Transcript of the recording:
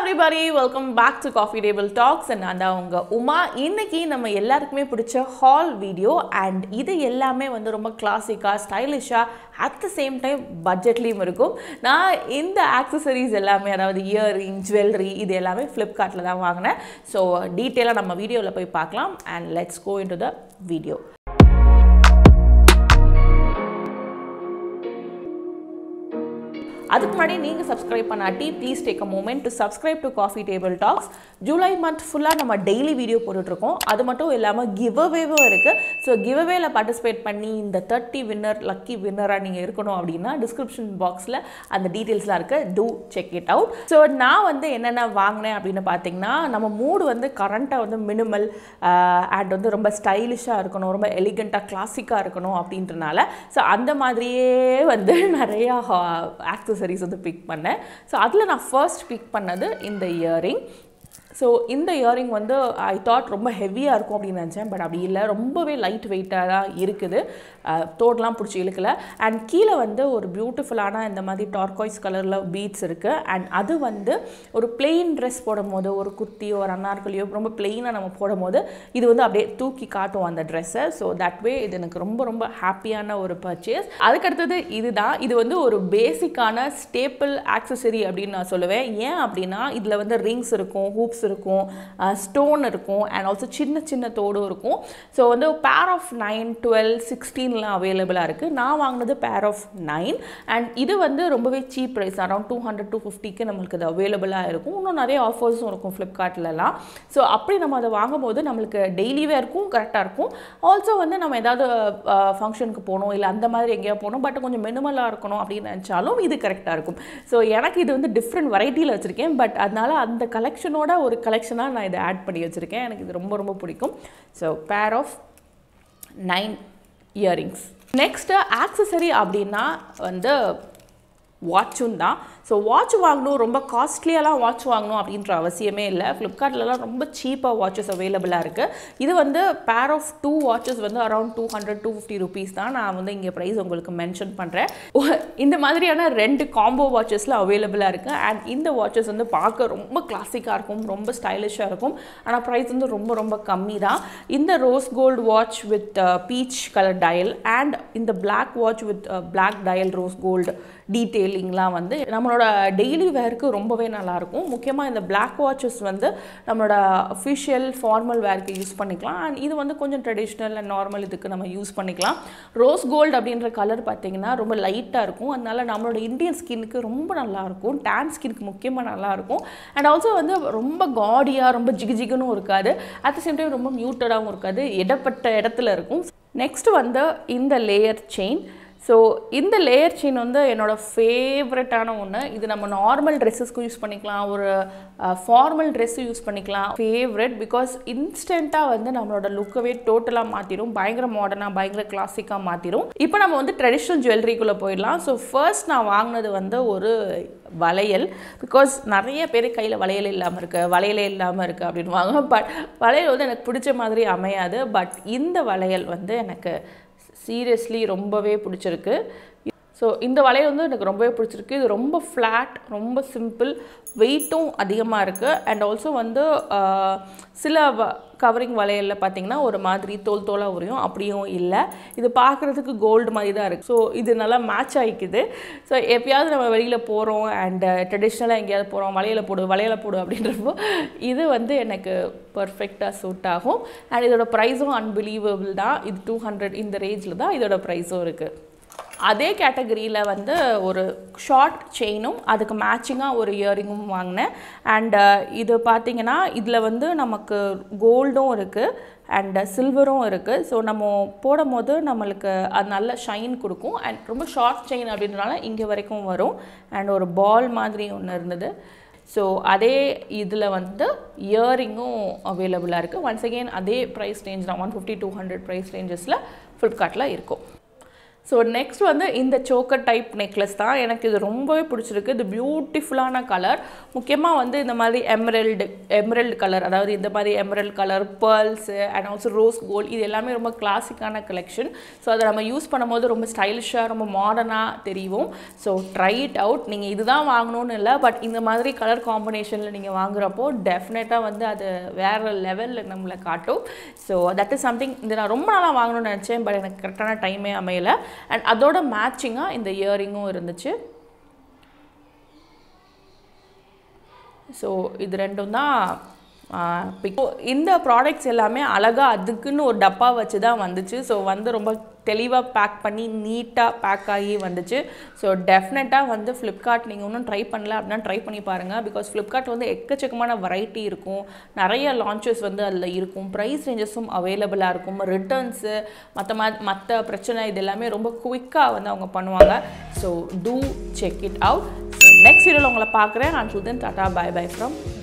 everybody welcome back to coffee table talks and நான் தான் உங்கள் உமா இன்னைக்கு நம்ம எல்லாருக்குமே பிடிச்ச ஹால் வீடியோ அண்ட் இது எல்லாமே வந்து ரொம்ப கிளாசிக்காக ஸ்டைலிஷாக அட் த சேம் டைம் பட்ஜெட்லேயும் இருக்கும் நான் இந்த ஆக்சசரிஸ் எல்லாமே அதாவது இயரிங் ஜுவல்லரி இது எல்லாமே ஃப்ளிப்கார்ட்டில் தான் வாங்கினேன் ஸோ டீட்டெயிலாக நம்ம வீடியோவில் போய் பார்க்கலாம் and let's go into the video அதுக்கு முன்னாடி நீங்கள் சப்ஸ்கிரைப் பண்ணாட்டி please take a moment to subscribe to coffee table talks July month ஃபுல்லாக நம்ம டெய்லி வீடியோ போட்டுட்ருக்கோம் அது மட்டும் இல்லாமல் கிவ் அவேவும் இருக்குது ஸோ கிவ் அவேல பார்ட்டிசிபேட் பண்ணி இந்த தேர்ட்டி வின்னர் லக்கி வின்னராக நீங்கள் இருக்கணும் அப்படின்னா டிஸ்கிரிப்ஷன் பாக்ஸில் அந்த டீட்டெயில்ஸ்லாம் இருக்குது to check it out so நான் வந்து என்னென்ன வாங்கினேன் அப்படின்னு பார்த்தீங்கன்னா நம்ம மூடு வந்து கரண்ட்டாக வந்து மினிமல் அண்ட் வந்து ரொம்ப ஸ்டைலிஷாக இருக்கணும் ரொம்ப எலிகண்ட்டாக கிளாசிக்காக இருக்கணும் அப்படின்றனால ஸோ அந்த மாதிரியே வந்து நிறையா ஆக்சசரிஸ் வந்து பிக் பண்ணேன் ஸோ அதில் நான் ஃபர்ஸ்ட் பிக் பண்ணது இந்த இயரிங் ஸோ இந்த இயரிங் வந்து ஐ தாட் ரொம்ப ஹெவியாக இருக்கும் அப்படின்னு நினச்சேன் பட் அப்படி இல்லை ரொம்பவே லைட் வெயிட்டாக தான் இருக்குது தோடெலாம் பிடிச்சி இழுக்கல அண்ட் கீழே வந்து ஒரு பியூட்டிஃபுல்லான இந்த மாதிரி டார்காய்ஸ் கலரில் பீட்ஸ் இருக்குது அண்ட் அது வந்து ஒரு பிளெயின் ட்ரெஸ் போடும் போது ஒரு குர்த்தியோ ஒரு அன்னார்கலியோ ரொம்ப பிளெயினாக நம்ம போடும் போது இது வந்து அப்படியே தூக்கி காட்டும் அந்த ட்ரெஸ்ஸை ஸோ தட் வே இது எனக்கு ரொம்ப ரொம்ப ஹாப்பியான ஒரு பர்ச்சேஸ் அதுக்கடுத்தது இதுதான் இது வந்து ஒரு பேசிக்கான ஸ்டேப்பிள் ஆக்சசரி அப்படின்னு நான் சொல்லுவேன் ஏன் அப்படின்னா இதில் வந்து ரிங்ஸ் இருக்கும் ஹூப்ஸ் இருக்கும் ஸ்டோன் இருக்கும் அண்ட் ஆல்சோ சின்ன சின்ன தோடும் இருக்கும் ஸோ வந்து பேர் ஆஃப் நைன் டுவெல் சிக்ஸ்டீன்லாம் அவைலபிளாக இருக்குது நான் வாங்கினது பேர் ஆஃப் நைன் அண்ட் இது வந்து ரொம்பவே cheap price around two hundred two ஃபிஃப்டிக்கு நம்மளுக்கு அது அவைலபிளாக இருக்கும் இன்னும் நிறைய ஆஃபர்ஸும் இருக்கும் ஃப்ளிப்கார்ட்லலாம் ஸோ அப்படி நம்ம அதை வாங்கும்போது நம்மளுக்கு டெய்லி வேர்க்கும் கரெக்டாக இருக்கும் ஆல்சோ வந்து நம்ம ஏதாவது ஃபங்க்ஷனுக்கு போகணும் இல்லை அந்த மாதிரி எங்கேயா போகணும் பட் கொஞ்சம் மினிமலாக இருக்கணும் அப்படின்னு நினச்சாலும் இது கரெக்டாக இருக்கும் ஸோ எனக்கு இது வந்து டிஃப்ரெண்ட் வெரைட்டியில் வச்சுருக்கேன் பட் அதனால் அந்த கலெக்ஷனோட ஒரு கலெக்ஷனாக நான் இதை ஆட் பண்ணி வச்சுருக்கேன் எனக்கு இது ரொம்ப ரொம்ப பிடிக்கும் so pair of nine earrings next accessory அப்படின்னா வந்து வாட்சும் தான் ஸோ வாட்ச் வாங்கணும் ரொம்ப காஸ்ட்லியெல்லாம் வாட்ச் வாங்கணும் அப்படின்ற அவசியமே இல்லை ஃப்ளிப்கார்ட்லலாம் ரொம்ப சீப்பாக வாட்சஸ் அவைலபிளாக இருக்குது இது வந்து பேர் ஆஃப் டூ வாட்சஸ் வந்து around two hundred two fifty rupees தான் நான் வந்து இங்கே ப்ரைஸ் உங்களுக்கு மென்ஷன் பண்ணுறேன் இந்த மாதிரியான ரெண்டு காம்போ வாட்சஸில் அவைலபிளாக இருக்குது அண்ட் இந்த வாட்சஸ் வந்து பார்க்க ரொம்ப கிளாசிக்காக இருக்கும் ரொம்ப ஸ்டைலிஷாக இருக்கும் ஆனால் ப்ரைஸ் வந்து ரொம்ப ரொம்ப கம்மி தான் இந்த rose gold watch with peach colour dial and இந்த black watch with black dial rose gold டீட்டெயிலிங்லாம் வந்து நம்மளோட டெய்லி வேருக்கு ரொம்பவே நல்லாயிருக்கும் முக்கியமாக இந்த பிளாக் வாட்சஸ் வந்து நம்மளோட அஃபிஷியல் ஃபார்மல் வேருக்கு யூஸ் பண்ணிக்கலாம் அண்ட் இது வந்து கொஞ்சம் ட்ரெடிஷ்னல் அண்ட் நார்மல் இதுக்கு நம்ம யூஸ் பண்ணிக்கலாம் ரோஸ் கோல்டு அப்படின்ற கலர் பார்த்திங்கன்னா ரொம்ப லைட்டாக இருக்கும் அதனால நம்மளோட இந்தியன் ஸ்கின்னுக்கு ரொம்ப நல்லாயிருக்கும் டேன் ஸ்கின்னுக்கு முக்கியமாக நல்லாயிருக்கும் அண்ட் ஆல்சோ வந்து ரொம்ப காடியாக ரொம்ப ஜிகு ஜிகுன்னு இருக்காது அட் த சேம் டைம் ரொம்ப மியூட்டடாகவும் இருக்காது இடப்பட்ட இடத்துல இருக்கும் நெக்ஸ்ட் வந்து இந்த லேயர் செயின் ஸோ இந்த லேயர் செயின் வந்து என்னோடய ஃபேவரட்டான ஒன்று இது நம்ம நார்மல் ட்ரெஸ்ஸஸ்க்கு யூஸ் பண்ணிக்கலாம் ஒரு ஃபார்மல் ட்ரெஸ்ஸு யூஸ் பண்ணிக்கலாம் ஃபேவரட் பிகாஸ் இன்ஸ்டண்ட்டாக வந்து நம்மளோட லுக்கவே டோட்டலாக மாற்றிடும் பயங்கர மாடர்னாக பயங்கர கிளாசிக்காக மாற்றிடும் இப்போ நம்ம வந்து ட்ரெடிஷ்னல் ஜுவல்லரிக்குள்ளே போயிடலாம் ஸோ ஃபர்ஸ்ட் நான் வாங்கினது வந்து ஒரு வளையல் பிகாஸ் நிறைய பேர் கையில் வளையல் இல்லாமல் இருக்குது வளையலே இல்லாமல் இருக்குது அப்படின்வாங்க பட் வளையல் வந்து எனக்கு பிடிச்ச மாதிரி அமையாது பட் இந்த வளையல் வந்து எனக்கு சீரியஸ்லி ரொம்பவே பிடிச்சிருக்கு ஸோ இந்த வளையல் வந்து எனக்கு ரொம்பவே பிடிச்சிருக்கு இது ரொம்ப ஃப்ளாட் ரொம்ப சிம்பிள் வெயிட்டும் அதிகமாக இருக்குது அண்ட் ஆல்சோ வந்து சில கவரிங் வளையலில் பார்த்திங்கன்னா ஒரு மாதிரி தோல் தோலாக உரியும் அப்படியும் இல்லை இது பார்க்குறதுக்கு கோல்டு மாதிரி தான் இருக்குது ஸோ இது நல்லா மேட்ச் ஆகிக்குது ஸோ எப்பயாவது நம்ம வெளியில் போகிறோம் அண்ட் ட்ரெடிஷ்னலாக எங்கேயாவது போகிறோம் வளையல போடு வளையல போடு அப்படின்றப்போ இது வந்து எனக்கு பர்ஃபெக்டாக சூட் ஆகும் அண்ட் இதோட ப்ரைஸும் அன்பிலீவபிள் தான் இது டூ ஹண்ட்ரட் இந்த ரேஞ்சில் தான் இதோட ப்ரைஸும் இருக்குது அதே கேட்டகரியில் வந்து ஒரு ஷார்ட் செயினும் அதுக்கு மேட்சிங்காக ஒரு இயரிங்கும் வாங்கினேன் அண்டு இது பார்த்திங்கன்னா இதில் வந்து நமக்கு கோல்டும் இருக்குது அண்ட் சில்வரும் இருக்குது ஸோ நம்ம போடும் போது நம்மளுக்கு அது நல்ல ஷைன் கொடுக்கும் அண்ட் ரொம்ப ஷார்ட் செயின் அப்படின்றனால இங்கே வரைக்கும் வரும் அண்ட் ஒரு பால் மாதிரி ஒன்று இருந்தது ஸோ அதே இதில் வந்து இயரிங்கும் அவைலபிளாக இருக்குது ஒன்ஸ் அகெயின் அதே ப்ரைஸ் ரேஞ்ச் தான் one fifty two hundred price ரேஞ்சஸில் ஃப்ளிப்கார்ட்டில் இருக்கும் ஸோ நெக்ஸ்ட் வந்து இந்த சோக்கர் டைப் நெக்லஸ் தான் எனக்கு இது ரொம்பவே பிடிச்சிருக்கு இது பியூட்டிஃபுல்லான கலர் முக்கியமாக வந்து இந்த மாதிரி எம்ரல்டு எம்ரல்டு கலர் அதாவது இந்த மாதிரி emerald colour pearls and also rose gold இது எல்லாமே ரொம்ப கிளாசிக்கான கலெக்ஷன் ஸோ அதை நம்ம யூஸ் பண்ணும்போது ரொம்ப ஸ்டைலிஷாக ரொம்ப மாடர்னாக தெரியும் ஸோ ட்ரை இட் அவுட் நீங்கள் இதுதான் வாங்கணும்னு இல்லை பட் இந்த மாதிரி கலர் காம்பினேஷனில் நீங்கள் வாங்குறப்போ டெஃபினட்டாக வந்து அது வேறு லெவலில் நம்மளை காட்டும் ஸோ தட் இஸ் சம்திங் இது நான் ரொம்ப நாளாக வாங்கணும்னு நினச்சேன் பட் எனக்கு கரெக்டான டைமே அமையலை அண்ட் அதோட மேட்சிங்காக இந்த இயரிங்கும் இருந்துச்சு ஸோ இது ரெண்டும் தான் பிக் இந்த ப்ராடக்ட்ஸ் எல்லாமே அழகாக அதுக்குன்னு ஒரு டப்பா வச்சு தான் வந்துச்சு ஸோ வந்து ரொம்ப தெளிவாக பேக் பண்ணி நீட்டாக பேக் ஆகி வந்துச்சு ஸோ டெஃபினட்டாக வந்து ஃப்ளிப்கார்ட் நீங்கள் இன்னும் ட்ரை பண்ணல அப்படின்னா ட்ரை பண்ணி பாருங்கள் பிகாஸ் ஃப்ளிப்கார்ட் வந்து எக்கச்சக்கமான வெரைட்டி இருக்கும் நிறைய லான்ச்சஸ் வந்து அதில் இருக்கும் ப்ரைஸ் ரேஞ்சஸும் அவைலபிளாக இருக்கும் ரிட்டர்ன்ஸு மற்ற மா மற்ற பிரச்சனை இது எல்லாமே ரொம்ப குயிக்காக வந்து அவங்க பண்ணுவாங்க so to check it out so next வீடியோவில் உங்களை பார்க்குறேன் நான் சுதன் டாட்டா பை பை ஃப்ரம்